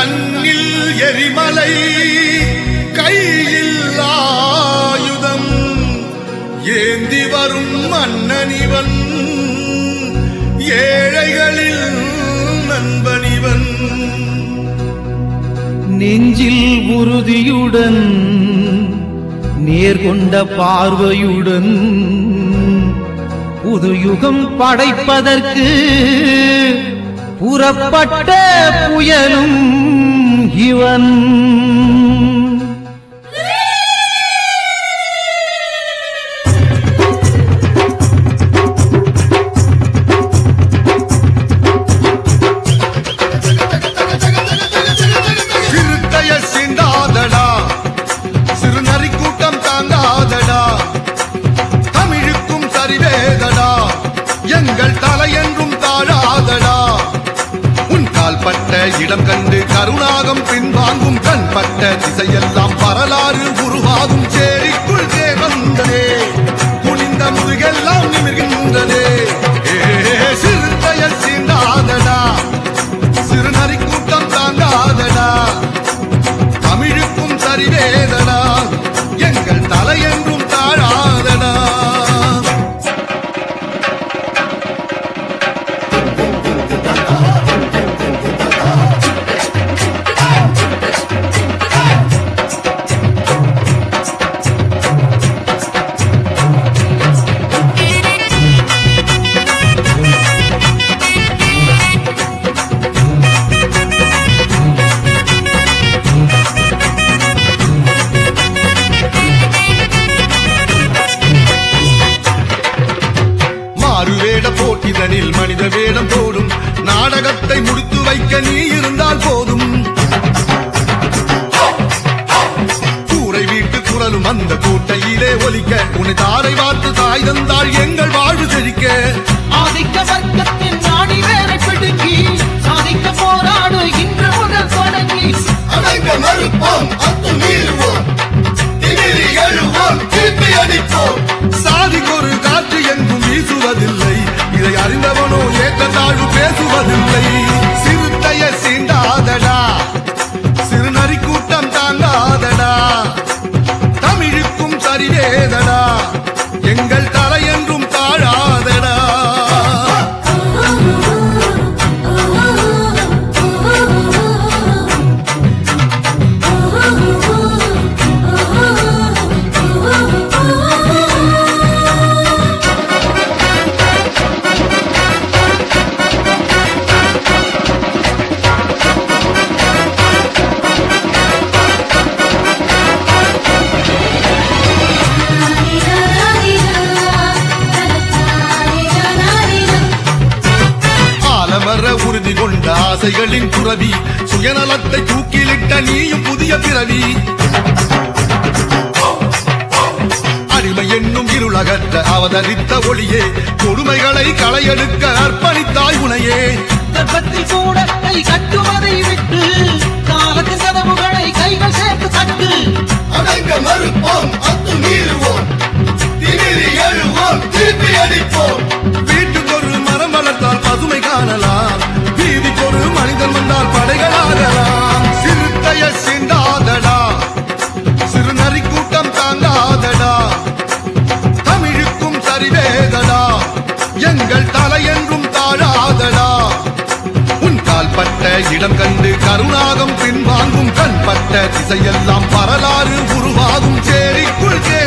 கண்ணில் எரிமலை கையில் ஆயுதம் ஏந்தி வரும் மன்னனிவன் ஏழைகளில் நண்பனிவன் நெஞ்சில் உறுதியுடன் நேர்கொண்ட பார்வையுடன் புது யுகம் படைப்பதற்கு புறப்பட்ட புயலும் இவன் சிறுத்தைய சிந்தாதடா சிறுநரி கூட்டம் தாங்காதடா தமிழுக்கும் சரிவேதடா எங்கள் தலையென்றும் தாழாதடா உன் கால் பட்ட இடம் கண்டு கருணாகம் பின்வாங்கும் கண் பட்ட திசையெல்லாம் வரலாறு உருவாகும் சேரிக்குள் தேவந்தனே குனிந்த முதுகெல்லாம் நிமிர்கின்றதே ஏ, சிறுத்தைய சீண்டாதடா சிறுநரி கூட்டம் தாங்காதடா தமிழுக்கும் சரிவேதடா எங்கள் தலையென்றும் தாழாதடா மாறுவேட போட்டிதனில் மனித வேடம் போடும் நாடகத்தை முடித்து வைக்க நீ இருந்தால் போதும் கூரை வீட்டு குரலும் அந்த கூட்டையிலே ஒலிக்க உன்னை தாரை பார்த்து தாய் தந்தாள் எங்கள் வாழ்வு செழிக்க ஆதிக்க வர்க்கத்தின் நாடி வேரை பிடுங்கி சாதிக்க போராடு இன்று முதல் தொடங்கி அடங்க மறுப்போம் அத்துமீறுவோம் திமிரி எழுவோம் திருப்பி அடிப்போம் சாதிக்கொரு காற்று எங்கும் வீசுவதில்லை இதை அறிந்தவனோ ஏற்றத்தாழ்வு பேசுவதில்லை சிறுத்தைய சீண்டாதடா சிறுநரி கூட்டம் தாங்காதடா தமிழுக்கும் சரிவேதடா எங்கள் தலையென்றும் தாழாதடா ஆலமர உறுதி கொண்ட ஆசைகளின் துறவி சுயநலத்தை தூக்கிலிட்ட நீயும் புதிய பிறவி அடிமை என்னும் இருளகற்ற அவதரித்த ஒளியே கொடுமைகளை களையெடுக்க அர்ப்பணித்தாய் உனையே கர்ப்பத்தில் கூட கை கட்டுவதை விட்டு காலத்தின் கதவுகளை கைகள் சேர்த்து தட்டு அடங்க மறுப்போம் அத்துமீறுவோம் திமிரி எழுவோம் திருப்பி அடிப்போம் வீட்டுக்கொரு மரம் வளர்த்தால் பசுமை காணலாம் வீதிக்கொரு மனிதன் வந்தால் படைகளாகலாம் சிறுத்தைய சிந்தாதடா சிறுநரி கூட்டம் தாங்காதடா தமிழுக்கும் சரிவேதடா எங்கள் தலையென்றும் தாழாதடா உன் கால் பட்ட இடம் கண்டு கருணாகம் பின்வாங்கும் கண் பட்ட திசையெல்லாம் வரலாறு உருவாகும் சேரிக்குள் கே